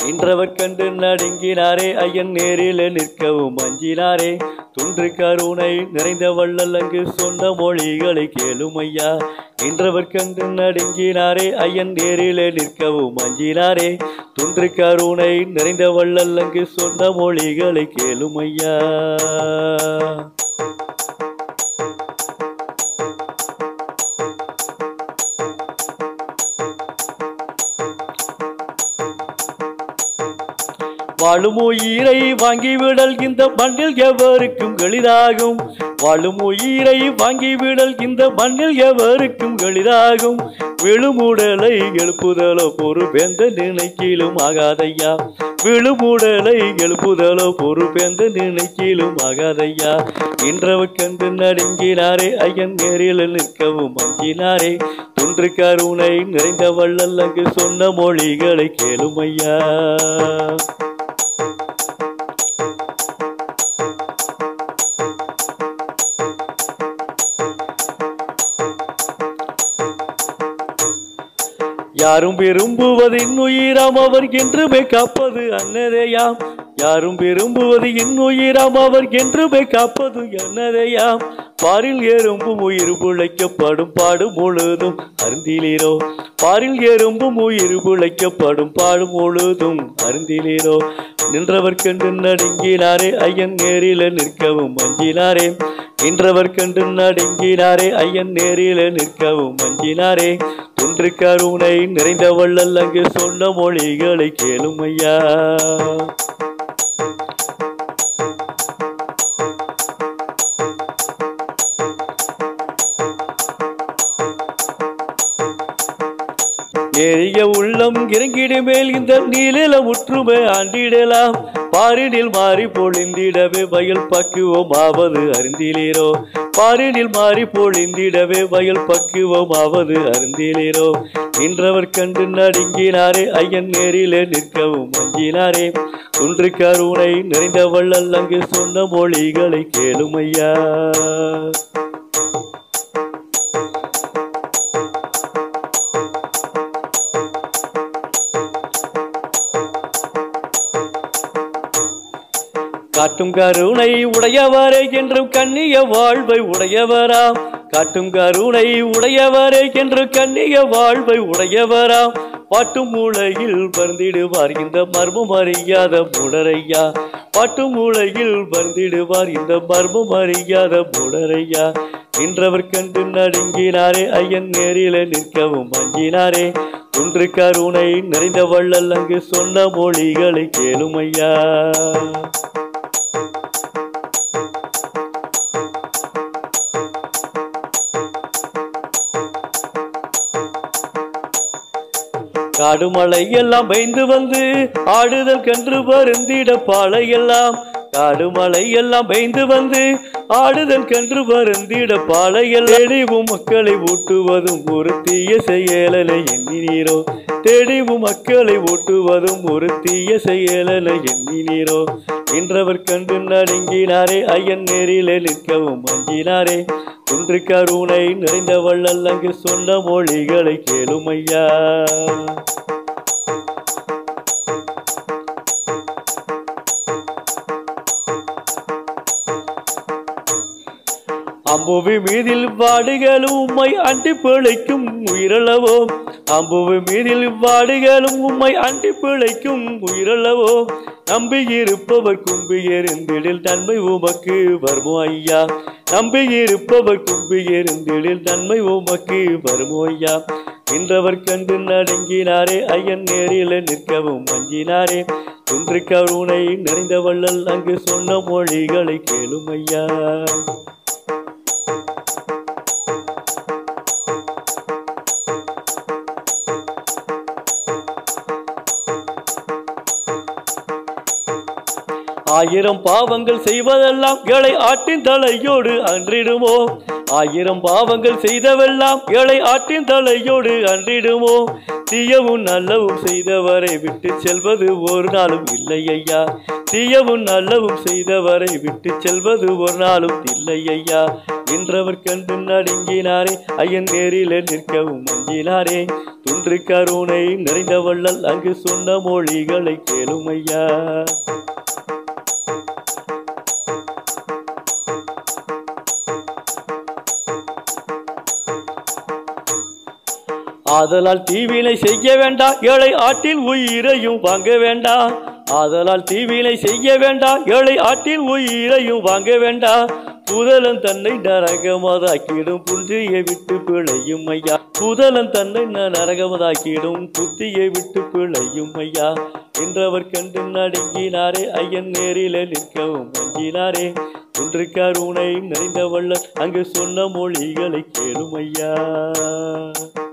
நின்றவர் கண்டு நடுங்கினாரே ஐயன் நேரில் நிற்கவும் அஞ்சினாரே துன்று கருணை நிறைந்த வள்ளல் அங்கு சொன்ன மொழிகளை கேளும் ஐயா நின்றவர் கண்டு நடுங்கினாரே ஐயன் நேரில் நிற்கவும் அஞ்சினாரே துன்று கருணை நிறைந்த வள்ளல் அங்கு சொன்ன மொழிகளை கேளும் ஐயா வாழும் உயிரை வாங்கிவிடல் இந்த மண்ணில் எவருக்கும் எளிதாகும் வாழும் உயிரை வாங்கிவிடல் இந்த மண்ணில் எவருக்கும் எளிதாகும் விழுமுடலை எழுப்புதலோ பொறுப்பெந்த நினைக்கிலும் ஆகாதையா விழுமுடலை எழுப்புதலோ பொறுப்பெந்த நினைக்கிலும் ஆகாதையா இன்றவ கண்டு நடுங்கினாரே ஐயன் நேரில் நிற்கவும் அஞ்சினாரே துன்று கருணை நிறைந்த வள்ளல் அங்கு சொன்ன மொழிகளை கேளும் ஐயா யாரும் விரும்புவது இன்னுயிராம் அவர் என்றுமே காப்பது அன்னதையாம் யாரும் விரும்புவது இன்னுயிராம் அவர் என்றுமே காப்பது என்னதையாம் பாரில் எறும்பும் உயிர் பிழைக்கப்படும் பாடு முழுதும் அருந்திலீரோ பாரில் எறும்பும் உயிர் பிழைக்கப்படும் பாடு முழுதும் அருந்திலீரோ நின்றவர் கண்டு நடுங்கினாரே ஐயன் நேரில நிற்கவும் அஞ்சினாரே நின்றவர் கண்டு நடுங்கினாரே ஐயன் நேரில நிற்கவும் அஞ்சினாரே துன்று கருணை நிறைந்த வள்ளல் அங்கு சொன்ன மொழிகளை கேளும் ஐயா எரிய உள்ளம் இறங்கிடு மேல் இந்த நீலில முற்றுமை ஆண்டிடலாம் பாரினில் மாறி பொழிந்திடவே வயல் பக்குவம் ஆவது அறிந்திலீரோ பாரினில் மாறி பொழிந்திடவே வயல் பக்குவம் ஆவது அறிந்திலீரோ நின்றவர் கண்டு நடுங்கினாரே ஐயன் நேரிலே நிற்கவும் அஞ்சினாரே ஒன்று கருணை நிறைந்த வள்ளல் அங்கு சொன்ன மொழிகளை கேளும் ஐயா காட்டும் கருணை உடையவரே என்றும் கண்ணிய வாழ்வை உடையவராம் காட்டும் கருணை உடையவரே என்று கண்ணிய வாழ்வை உடையவராம் பாட்டும் மூளையில் வருந்திடுவார் இந்த மர்மம் அறியாத முடரையா பாட்டும் மூளையில் வருந்திடுவார் இந்த மர்மம் அறியாத முடரையா நின்றவர் கண்டு நடுங்கினாரே ஐயன் நேரில நிற்கவும் அஞ்சினாரே ஒன்று கருணை நிறைந்த வள்ளல் அங்கு சொன்ன மொழிகளை கேளும் ஐயா காடுமலை எல்லாம் பயந்து வந்து ஆடுதல் கன்று பருந்திட பாலை எல்லாம் காடுமலை எல்லாம் பயந்து வந்து ஆடுதல் கன்று பருந்திட பாலையில் தெளிவும் மக்களை ஊட்டுவதும் ஒரு தீய செயலனை எண்ணினீரோ தெளிவும் மக்களை ஊட்டுவதும் ஒரு தீய செயலனை எண்ணினீரோ என்றவர் கண்டு நடுங்கினாரே ஐயன் நேரிலே நிற்கவும் அஞ்சினாரே ஒன்று கருணை நிறைந்த வள்ளல் அங்கு சொன்ன மொழிகளை கேளும் ஐயா அம்புவி மீதில் வாடுகளும் உம்மை அண்டி பிழைக்கும் உயிரளவோ அம்புவி மீதில் வாடுகளும் உம்மை அண்டி பிழைக்கும் உயிரளவோ நம்பி இருப்பவர் கும்பி எறிந்திடில் நன்மை உமக்கு வருமோ ஐயா நம்பி இருப்பவர் கும்பி எறிந்திடில் நன்மை உமக்கு வருமோ ஐயா நின்றவர் கண்டு நடுங்கினாரே ஐயன் நேரில நிற்கவும் அஞ்சினாரே ஒன்று கருணை நிறைந்த வள்ளல் அங்கு சொன்ன மொழிகளை கேளும் ஐயா ஆயிரம் பாவங்கள் செய்வதெல்லாம் ஏழை ஆட்டின் தலையோடு அன்றிடுமோ ஆயிரம் பாவங்கள் செய்தவெல்லாம் ஏழை ஆட்டின் தலையோடு அன்றிடுமோ தீயவும் நல்லவும் செய்தவரை விட்டு செல்வது ஒரு நாளும் இல்லை ஐயா தீயவும் நல்லவும் செய்தவரை விட்டு செல்வது ஒரு நாளும் இல்லை ஐயா என்றவர் கண்டு நடுங்கினாரே ஐயன் நேரில் நிற்கவும் அஞ்சினாரே துன்று கருணை நிறைந்த வள்ளல் அங்கு சொன்ன மொழிகளை கேளும் ஐயா ஆதலால் தீவினை செய்ய வேண்டாம் ஏழை ஆட்டில் உயிரையும் வாங்க வேண்டாம் ஆதலால் தீவினை செய்ய வேண்டாம் ஏழை ஆட்டில் உயிரையும் வாங்க வேண்டாம் புதலன் தன்னை நரகமதாக்கிடும் புன்றியை விட்டு பிழையும் ஐயா புதலன் தன்னை ந- நரகமதாக்கிடும் புத்தியை விட்டு பிழையும் ஐயா என்றவர் கண்டு நடுங்கினாரே ஐயன் நேரில நிற்கவும் அஞ்சினாரே ஒன்று கருணை நிறைந்த வள்ளல் அங்கு சொன்ன மொழிகளை கேளும் ஐயா